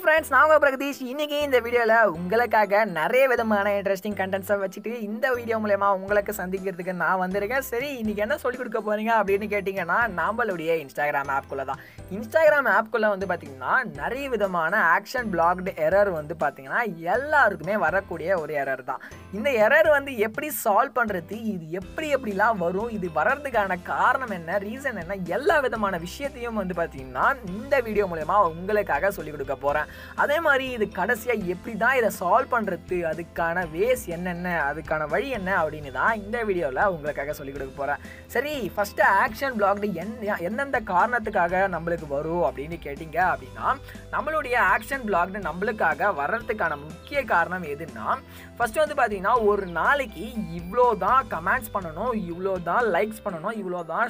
friends நான் உங்கள் பிரகதீஷ் இன்னைக்கு இந்த வீடியோவில் உங்களுக்காக நிறைய விதமான இன்ட்ரெஸ்டிங் கண்டென்ட்ஸை வச்சுட்டு இந்த வீடியோ மூலயமா உங்களுக்கு சந்திக்கிறதுக்கு நான் வந்திருக்கேன் சரி இன்னைக்கு என்ன சொல்லிக் கொடுக்க போறீங்க அப்படின்னு கேட்டிங்கன்னா நம்மளுடைய இன்ஸ்டாகிராம் ஆப்குள்ளே தான் இன்ஸ்டாகிராம் ஆப்குள்ளே வந்து பார்த்தீங்கன்னா நிறைய விதமான ஆக்ஷன் பிளாக்டு எரர் வந்து பார்த்தீங்கன்னா எல்லாருக்குமே வரக்கூடிய ஒரு எரர் தான் இந்த எரர் வந்து எப்படி சால்வ் பண்ணுறது இது எப்படி எப்படிலாம் வரும் இது வர்றதுக்கான காரணம் என்ன ரீசன் என்ன எல்லா விதமான விஷயத்தையும் வந்து பார்த்தீங்கன்னா இந்த வீடியோ மூலயமா உங்களுக்காக சொல்லிக் கொடுக்க போகிறேன் அதே மாதிரி இது கடைசியாக எப்படி தான் இதை சால்வ் பண்ணுறது அதுக்கான வேஸ் என்னென்ன அதுக்கான வழி என்ன அப்படின்னு தான் இந்த வீடியோவில் உங்களுக்காக சொல்லிக் கொடுக்க போகிறேன் சரி ஃபஸ்ட்டு ஆக்ஷன் பிளாக்டு என்ன எந்தெந்த காரணத்துக்காக நம்மளுக்கு வரும் அப்படின்னு கேட்டிங்க அப்படின்னா நம்மளுடைய ஆக்ஷன் பிளாக்டு நம்மளுக்காக வர்றதுக்கான முக்கிய காரணம் எதுன்னா ஃபர்ஸ்ட் வந்து பார்த்தீங்கன்னா ஒரு நாளைக்கு இவ்வளோ தான் கமெண்ட்ஸ் பண்ணணும் இவ்வளோ தான் லைக்ஸ் பண்ணணும் இவ்வளோ தான்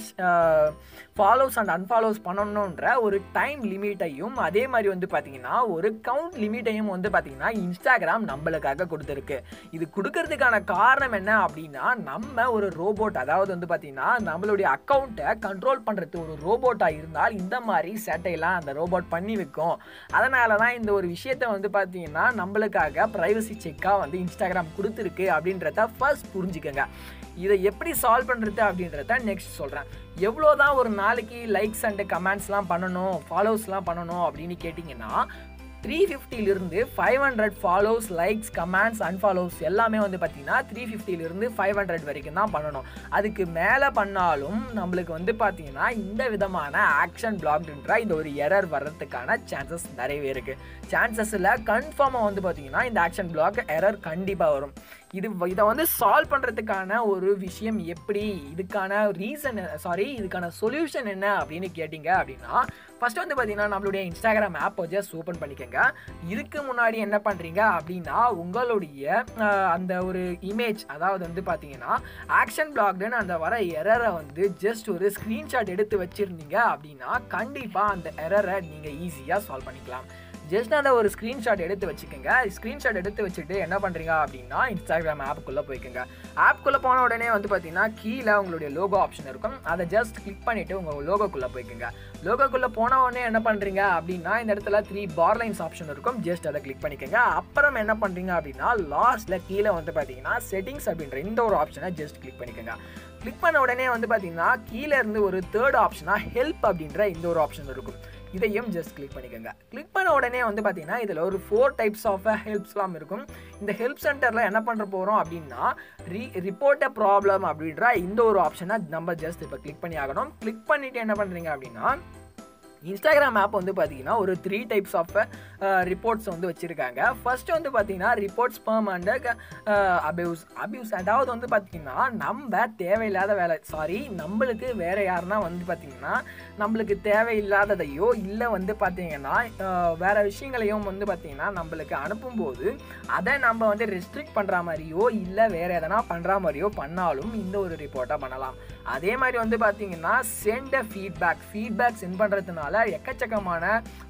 ஃபாலோஸ் அண்ட் அன்ஃபாலோஸ் பண்ணணுன்ற ஒரு டைம் லிமிட்டையும் அதே மாதிரி வந்து பார்த்தீங்கன்னா ஒரு கவுண்ட் லிமிட்டையும் வந்து பார்த்தீங்கன்னா இன்ஸ்டாகிராம் நம்மளுக்காக கொடுத்துருக்கு இது கொடுக்கறதுக்கான காரணம் என்ன அப்படின்னா நம்ம ஒரு ரோபோட் அதாவது வந்து பார்த்தீங்கன்னா நம்மளுடைய அக்கௌண்ட்டை கண்ட்ரோல் பண்ணுறது ஒரு ரோபோட்டாக இருந்தால் இந்த மாதிரி சேட்டையெல்லாம் அந்த ரோபோட் பண்ணி வைக்கும் அதனால தான் இந்த ஒரு விஷயத்தை வந்து பார்த்தீங்கன்னா நம்மளுக்காக ப்ரைவசி செக்காக வந்து இன்ஸ்டாகிராம் கொடுத்துருக்கு அப்படின்றத ஃபர்ஸ்ட் புரிஞ்சுக்கோங்க இதை எப்படி சால்வ் பண்ணுறது அப்படின்றத நெக்ஸ்ட் சொல்கிறேன் எவ்வளோ தான் ஒரு நாளைக்கு லைக்ஸ் அண்டு கமெண்ட்ஸ்லாம் பண்ணணும் ஃபாலோஸ்லாம் பண்ணணும் அப்படின்னு கேட்டிங்கன்னா த்ரீ ஃபிஃப்டிலிருந்து five hundred follows likes comments unfollows எல்லாமே வந்து பார்த்தீங்கன்னா த்ரீ ஃபிஃப்டிலிருந்து ஃபைவ் ஹண்ட்ரட் வரைக்கும் தான் பண்ணணும் அதுக்கு மேலே பண்ணாலும் நம்மளுக்கு வந்து பார்த்தீங்கன்னா இந்த விதமான ஆக்ஷன் பிளாக்ன்ற இந்த ஒரு எரர் வர்றதுக்கான சான்சஸ் நிறையவே இருக்குது சான்சஸில் கன்ஃபார்மாக வந்து பார்த்தீங்கன்னா இந்த ஆக்ஷன் பிளாக் எரர் கண்டிப்பாக வரும் இது இதை வந்து சால்வ் பண்ணுறதுக்கான ஒரு விஷயம் எப்படி இதுக்கான ரீசன் சாரி இதுக்கான சொல்யூஷன் என்ன அப்படின்னு கேட்டிங்க அப்படின்னா ஃபஸ்ட் வந்து பார்த்தீங்கன்னா நம்மளுடைய இன்ஸ்டாகிராம் ஆப்பை ஜஸ்ட் ஓப்பன் பண்ணிக்கோங்க இதுக்கு முன்னாடி என்ன பண்ணுறீங்க அப்படின்னா உங்களுடைய அந்த ஒரு இமேஜ் அதாவது வந்து பார்த்தீங்கன்னா ஆக்ஷன் பிளாக்டுன்னு அந்த வர எரரை வந்து ஜஸ்ட் ஒரு ஸ்க்ரீன்ஷாட் எடுத்து வச்சுருந்தீங்க அப்படின்னா கண்டிப்பாக அந்த எரரை நீங்கள் ஈஸியாக சால்வ் பண்ணிக்கலாம் ஜஸ்ட் அந்த ஒரு ஸ்க்ரீன்ஷாட் எடுத்து வச்சுக்கோங்க ஸ்க்ரீன்ஷாட் எடுத்து வச்சுட்டு என்ன பண்ணுறீங்க அப்படின்னா இன்ஸ்டாகிராம் ஆப்புக்குள்ளே போய்க்கோங்க ஆப்புக்குள்ளே போன உடனே வந்து பார்த்தீங்கன்னா கீழே உங்களுடைய லோகோ ஆப்ஷன் இருக்கும் அதை ஜஸ்ட் கிளிக் பண்ணிவிட்டு உங்கள் லோகோக்குள்ளே போய்க்கோங்க லோகோக்குள்ளே போன உடனே என்ன பண்ணுறீங்க அப்படின்னா இந்த இடத்துல த்ரீ பார் லைன்ஸ் ஆப்ஷன் இருக்கும் ஜஸ்ட் அதை கிளிக் பண்ணிக்கோங்க அப்புறம் என்ன பண்ணுறீங்க அப்படின்னா லாஸ்ட்டில் கீழே வந்து பார்த்தீங்கன்னா செட்டிங்ஸ் அப்படின்ற இந்த ஒரு ஆப்ஷனை ஜஸ்ட் கிளிக் பண்ணிக்கோங்க கிளிக் பண்ண உடனே வந்து பார்த்தீங்கன்னா கீழே இருந்து ஒரு தேர்ட் ஆப்ஷனாக ஹெல்ப் அப்படின்ற இந்த ஒரு ஆப்ஷன் இருக்கும் இதையும் ஜஸ்ட் கிளிக் பண்ணிக்கோங்க கிளிக் பண்ண உடனே வந்து பார்த்தீங்கன்னா இதில் ஒரு ஃபோர் டைப்ஸ் ஆஃப் ஹெல்ப்ஸ்லாம் இருக்கும் இந்த ஹெல்ப் சென்டரில் என்ன பண்ணுற போகிறோம் அப்படின்னா ரீ ரிப்போர்ட் அ ப்ராப்ளம் அப்படின்ற இந்த ஒரு ஆப்ஷனை நம்ம ஜஸ்ட் இப்போ கிளிக் பண்ணி ஆகணும் கிளிக் பண்ணிவிட்டு என்ன பண்ணுறீங்க அப்படின்னா இன்ஸ்டாகிராம் ஆப் வந்து பார்த்தீங்கன்னா ஒரு த்ரீ டைப்ஸ் ஆஃப் ரிப்போர்ட்ஸ் வந்து வச்சுருக்காங்க ஃபர்ஸ்ட் வந்து பார்த்தீங்கன்னா reports spam and abuse abuse அதாவது வந்து பார்த்தீங்கன்னா நம்ம தேவையில்லாத வேலை சாரி நம்மளுக்கு வேறு யாருன்னா வந்து பார்த்தீங்கன்னா நம்மளுக்கு தேவையில்லாததையோ இல்லை வந்து பார்த்தீங்கன்னா வேறு விஷயங்களையும் வந்து பார்த்தீங்கன்னா நம்மளுக்கு அனுப்பும்போது அதை நம்ம வந்து ரெஸ்ட்ரிக்ட் பண்ணுற மாதிரியோ இல்லை வேறு எதனா பண்ணுற மாதிரியோ பண்ணாலும் இந்த ஒரு ரிப்போர்ட்டாக பண்ணலாம் அதே மாதிரி வந்து பார்த்தீங்கன்னா சென்ட் ஃபீட்பேக் ஃபீட்பேக் சென்ட் பண்ணுறதுனால எக்கச்சக்கமான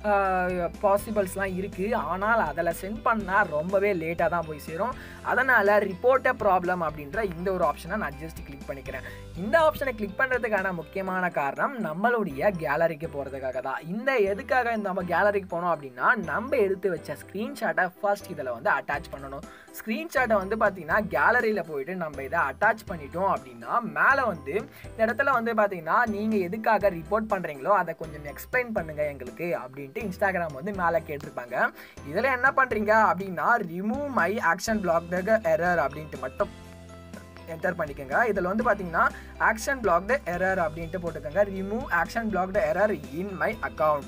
பாசிபிள்ஸ்லாம் இருக்குது ஆனால் அதில் சென்ட் பண்ணால் ரொம்பவே லேட்டாக தான் போய் சேரும் அதனால் ரிப்போர்ட்ட ப்ராப்ளம் அப்படின்ற இந்த ஒரு ஆப்ஷனை நான் ஜஸ்ட் கிளிக் பண்ணிக்கிறேன் இந்த ஆப்ஷனை கிளிக் பண்ணுறதுக்கான முக்கியமான காரணம் நம்மளுடைய கேலரிக்கு போகிறதுக்காக தான் இந்த எதுக்காக நம்ம கேலரிக்கு போனோம் அப்படின்னா நம்ம எடுத்து வச்ச ஸ்க்ரீன்ஷாட்டை ஃபர்ஸ்ட் இதில் வந்து அட்டாச் பண்ணணும் ஸ்க்ரீன்ஷாட்டை வந்து பார்த்தீங்கன்னா கேலரியில் போயிட்டு நம்ம இதை அட்டாச் பண்ணிட்டோம் அப்படின்னா மேலே வந்து இந்த இடத்துல வந்து பார்த்தீங்கன்னா நீங்கள் எதுக்காக ரிப்போர்ட் பண்ணுறீங்களோ அதை கொஞ்சம் எக்ஸ்பிளைன் பண்ணுங்கள் எங்களுக்கு அப்படின்ட்டு இன்ஸ்டாகிராம் வந்து மேலே கேட்டிருப்பாங்க இதில் என்ன பண்ணுறீங்க அப்படின்னா remove my action block error அப்படின்ட்டு மட்டும் என்டர் பண்ணிக்கோங்க இதில் வந்து பார்த்தீங்கன்னா ஆக்ஷன் பிளாக்டு எரர் அப்படின்ட்டு போட்டுக்கோங்க remove action blocked error in my account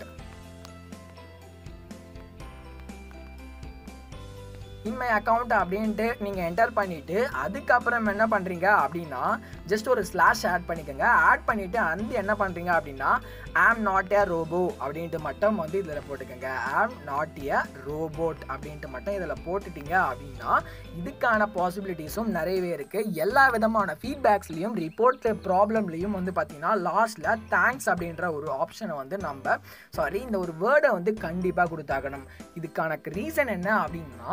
in my account அப்படின்ட்டு நீங்கள் என்டர் பண்ணிவிட்டு அதுக்கப்புறம் என்ன பண்ணுறீங்க அப்படின்னா ஜஸ்ட் ஒரு ஸ்லாஷ் ஆட் பண்ணிக்கோங்க ஆட் பண்ணிவிட்டு அந்த என்ன பண்ணுறீங்க அப்படின்னா ஆம் நாட் ஏ ரோபோ அப்படின்ட்டு மட்டும் வந்து இதில் போட்டுக்கோங்க ஆம் நாட் ஏ ரோபோட் அப்படின்ட்டு மட்டும் இதில் போட்டுட்டீங்க அப்படின்னா இதுக்கான பாசிபிலிட்டிஸும் நிறையவே இருக்குது எல்லா விதமான ஃபீட்பேக்ஸ்லேயும் ரிப்போர்ட் ப்ராப்ளம்லேயும் வந்து பார்த்தீங்கன்னா லாஸ்ட்டில் தேங்க்ஸ் அப்படின்ற ஒரு ஆப்ஷனை வந்து நம்ம சாரி இந்த ஒரு வேர்டை வந்து கண்டிப்பாக கொடுத்தாகணும் இதுக்கான ரீசன் என்ன அப்படின்னா அவன்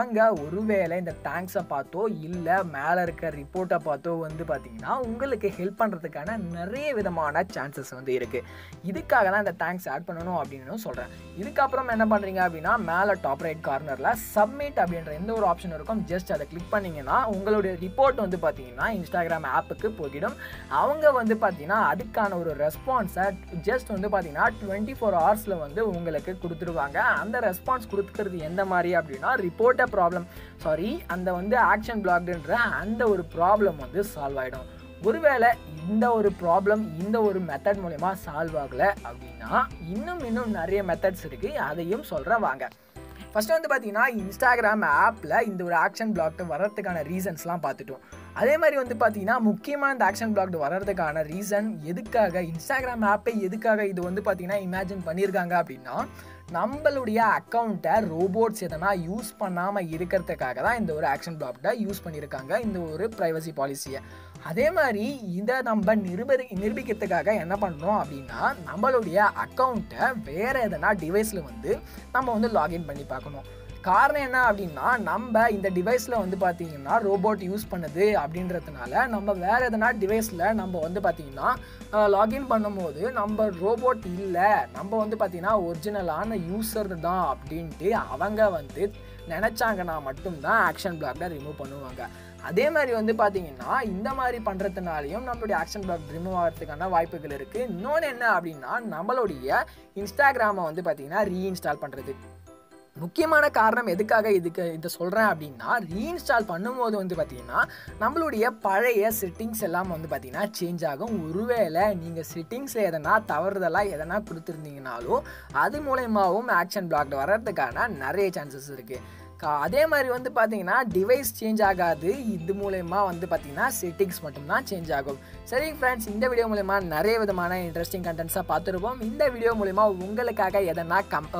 அவங்க ஒருவேளை இந்த தேங்க்ஸை பார்த்தோ இல்லை மேலே இருக்க ரிப்போர்ட்டை பார்த்தோ வந்து பார்த்தீங்கன்னா உங்களுக்கு ஹெல்ப் பண்ணுறதுக்கான நிறைய விதமான சான்சஸ் வந்து இருக்குது இதுக்காக தான் இந்த தேங்க்ஸ் ஆட் பண்ணணும் அப்படின்னு சொல்கிறேன் இதுக்கப்புறம் என்ன பண்ணுறீங்க அப்படின்னா மேலே டாப் ரைட் கார்னரில் சப்மிட் அப்படின்ற எந்த ஒரு ஆப்ஷன் இருக்கும் ஜஸ்ட் அதை கிளிக் பண்ணிங்கன்னா உங்களுடைய ரிப்போர்ட் வந்து பார்த்தீங்கன்னா இன்ஸ்டாகிராம் ஆப்புக்கு போய்கிடும் அவங்க வந்து பார்த்தீங்கன்னா அதுக்கான ஒரு ரெஸ்பான்ஸை ஜஸ்ட் வந்து பார்த்தீங்கன்னா டுவெண்ட்டி ஃபோர் ஹவர்ஸில் வந்து உங்களுக்கு கொடுத்துருவாங்க அந்த ரெஸ்பான்ஸ் கொடுத்துக்கிறது எந்த மாதிரி அப்படின்னா ரிப்போர்ட்டை ப்ராப்ளம் சாரி அந்த வந்து ஆக்ஷன் பிளாக்டுன்ற அந்த ஒரு ப்ராப்ளம் வந்து சால்வ் ஆகிடும் ஒருவேளை இந்த ஒரு ப்ராப்ளம் இந்த ஒரு மெத்தட் மூலயமா சால்வ் ஆகலை அப்படின்னா இன்னும் இன்னும் நிறைய மெத்தட்ஸ் இருக்குது அதையும் சொல்கிறேன் வாங்க ஃபஸ்ட்டு வந்து பார்த்தீங்கன்னா இன்ஸ்டாகிராம் ஆப்பில் இந்த ஒரு ஆக்ஷன் பிளாக் வர்றதுக்கான ரீசன்ஸ்லாம் பார்த்துட்டோம் அதே மாதிரி வந்து பார்த்தீங்கன்னா முக்கியமாக இந்த ஆக்ஷன் பிளாக் வர்றதுக்கான ரீசன் எதுக்காக இன்ஸ்டாகிராம் ஆப்பை எதுக்காக இது வந்து பார்த்தீங்கன்னா இமேஜின் பண்ணியிருக்காங்க அப்படின்னா நம்மளுடைய அக்கௌண்ட்டை ரோபோட்ஸ் எதனா யூஸ் பண்ணாமல் இருக்கிறதுக்காக தான் இந்த ஒரு ஆக்ஷன் பிளாக்டை யூஸ் பண்ணியிருக்காங்க இந்த ஒரு ப்ரைவசி பாலிசியை அதே மாதிரி இதை நம்ம நிரூபி நிரூபிக்கிறதுக்காக என்ன பண்ணுறோம் அப்படின்னா நம்மளுடைய அக்கௌண்ட்டை வேறு எதனா டிவைஸில் வந்து நம்ம வந்து லாகின் பண்ணி பார்க்கணும் காரணம் என்ன அப்படின்னா நம்ம இந்த டிவைஸில் வந்து பார்த்தீங்கன்னா ரோபோட் யூஸ் பண்ணுது அப்படின்றதுனால நம்ம வேறு எதனா டிவைஸில் நம்ம வந்து பார்த்தீங்கன்னா லாகின் பண்ணும்போது நம்ம ரோபோட் இல்லை நம்ம வந்து பார்த்தீங்கன்னா ஒரிஜினலான யூசர் தான் அப்படின்ட்டு அவங்க வந்து நினச்சாங்கன்னா மட்டும்தான் ஆக்ஷன் பிளாக்ல ரிமூவ் பண்ணுவாங்க அதே மாதிரி வந்து பார்த்தீங்கன்னா இந்த மாதிரி பண்ணுறதுனாலையும் நம்மளுடைய ஆக்ஷன் பிளாக் ரிமூவ் ஆகிறதுக்கான வாய்ப்புகள் இருக்குது இன்னொன்று என்ன அப்படின்னா நம்மளுடைய இன்ஸ்டாகிராமை வந்து பார்த்தீங்கன்னா ரீஇன்ஸ்டால் பண்ணுறது முக்கியமான காரணம் எதுக்காக இதுக்கு இதை சொல்கிறேன் அப்படின்னா ரீஇன்ஸ்டால் பண்ணும்போது வந்து பார்த்தீங்கன்னா நம்மளுடைய பழைய செட்டிங்ஸ் எல்லாம் வந்து பார்த்தீங்கன்னா சேஞ்ச் ஆகும் ஒருவேளை நீங்கள் செட்டிங்ஸில் எதனா தவறுதலாக எதனா கொடுத்துருந்தீங்கனாலும் அது மூலயமாவும் ஆக்ஷன் பிளாக் வர்றதுக்கான நிறைய சான்சஸ் இருக்குது அதே மாதிரி வந்து பார்த்தீங்கன்னா டிவைஸ் சேஞ்ச் ஆகாது இது மூலயமா வந்து பார்த்தீங்கன்னா செட்டிங்ஸ் மட்டும்தான் சேஞ்ச் ஆகும் சரி ஃப்ரெண்ட்ஸ் இந்த வீடியோ மூலயமா நிறைய விதமான இன்ட்ரெஸ்டிங் கண்டென்ட்ஸாக பார்த்துருப்போம் இந்த வீடியோ மூலயமா உங்களுக்காக எதனா கம்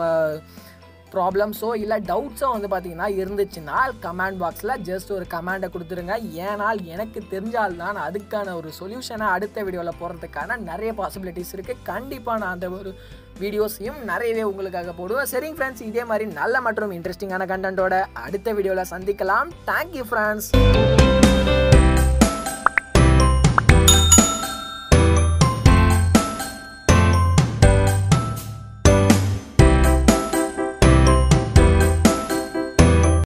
ப்ராப்ளம்ஸோ இல்லை டவுட்ஸோ வந்து பார்த்தீங்கன்னா இருந்துச்சுன்னா கமெண்ட் பாக்ஸில் ஜஸ்ட் ஒரு கமெண்டை கொடுத்துருங்க ஏனால் எனக்கு தெரிஞ்சால் தான் அதுக்கான ஒரு சொல்யூஷனை அடுத்த வீடியோவில் போடுறதுக்கான நிறைய பாசிபிலிட்டிஸ் இருக்குது கண்டிப்பாக நான் அந்த ஒரு வீடியோஸையும் நிறையவே உங்களுக்காக போடுவேன் சரிங்க ஃப்ரெண்ட்ஸ் இதே மாதிரி நல்ல மற்றும் இன்ட்ரெஸ்டிங்கான கண்டென்ட்டோட அடுத்த வீடியோவில் சந்திக்கலாம் தேங்க்யூ ஃப்ரெண்ட்ஸ்